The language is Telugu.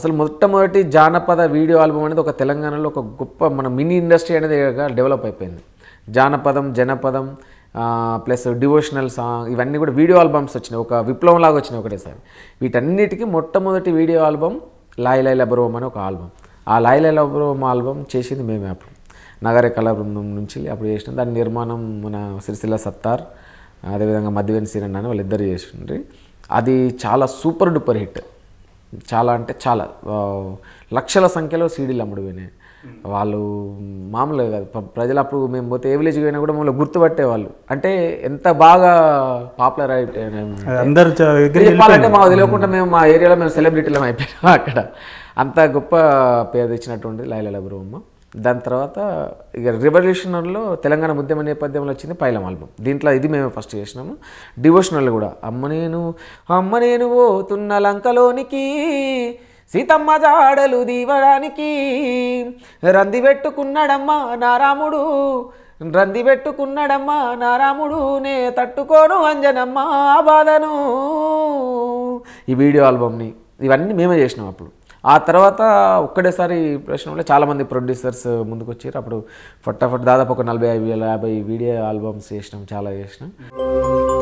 అసలు మొట్టమొదటి జానపద వీడియో ఆల్బమ్ అనేది ఒక తెలంగాణలో ఒక గొప్ప మన మినీ ఇండస్ట్రీ అనేది డెవలప్ అయిపోయింది జానపదం జనపదం ప్లస్ డివోషనల్ సాంగ్ ఇవన్నీ కూడా వీడియో ఆల్బమ్స్ వచ్చినాయి ఒక విప్లవం లాగా వచ్చినాయి ఒకటేసారి వీటన్నిటికీ మొట్టమొదటి వీడియో ఆల్బమ్ లాయ్ లై లబరోమ్ అని ఒక ఆల్బమ్ ఆ లాయ్ లై లబరోమ్ ఆల్బమ్ చేసింది మేమే అప్పుడు నగర కళా బృందం నుంచి అప్పుడు చేసినాం దాని నిర్మాణం మన సిరిసిల్ల సత్తార్ అదేవిధంగా మధ్యవేని సీరన్ అని వాళ్ళిద్దరు చేసిండ్రి అది చాలా సూపర్ డూపర్ హిట్ చాలా అంటే చాలా ఆ, లక్షల సంఖ్యలో సీడీలు అమ్ముడుపోయినాయి వాళ్ళు మామూలుగా కాదు ప- ప్రజలు అప్పుడు మేము పోతే ఏ విలేజ్కి పోయినా కూడా మమ్మల్ని గుర్తుపట్టేవాళ్ళు అంటే ఎంత బాగా పాపులర్ అయితే అందరు చ- ఎగిరి చెప్పాలంటే మాకు తెలియకుండా మేము మా ఏరియాలో మేము సెలబ్రిటీలం అయిపోయాం అక్కడ అంత గొప్ప పేరు తెచ్చినటువంటి లైల బ్రహ్మ దాని తర్వాత ఇక రివల్యూషనర్లో తెలంగాణ ఉద్యమ నేపథ్యంలో వచ్చింది పైలం ఆల్బమ్ దీంట్లో ఇది మేము ఫస్ట్ చేసినాము డివోషనల్ కూడా అమ్మ నేను అమ్మ నేను పోతున్న లంకలోనికి సీతమ్మ జాడలు దీవడానికి రంది పెట్టుకున్నాడమ్మా నా రాముడు రంది పెట్టుకున్నాడమ్మా నా రాముడు నే తట్టుకోను అంజనమ్మ ఆ బాధను ఈ వీడియో ఆల్బమ్ని ఇవన్నీ మేమే చేసినాం అప్పుడు ఆ తర్వాత ఒక్కడేసారి ప్రశ్నలో చాలామంది ప్రొడ్యూసర్స్ ముందుకు వచ్చారు అప్పుడు ఫటాఫట్ దాదాపు ఒక నలభై యాభై యాభై వీడియో ఆల్బమ్స్ చేసినాం చాలా చేసినాం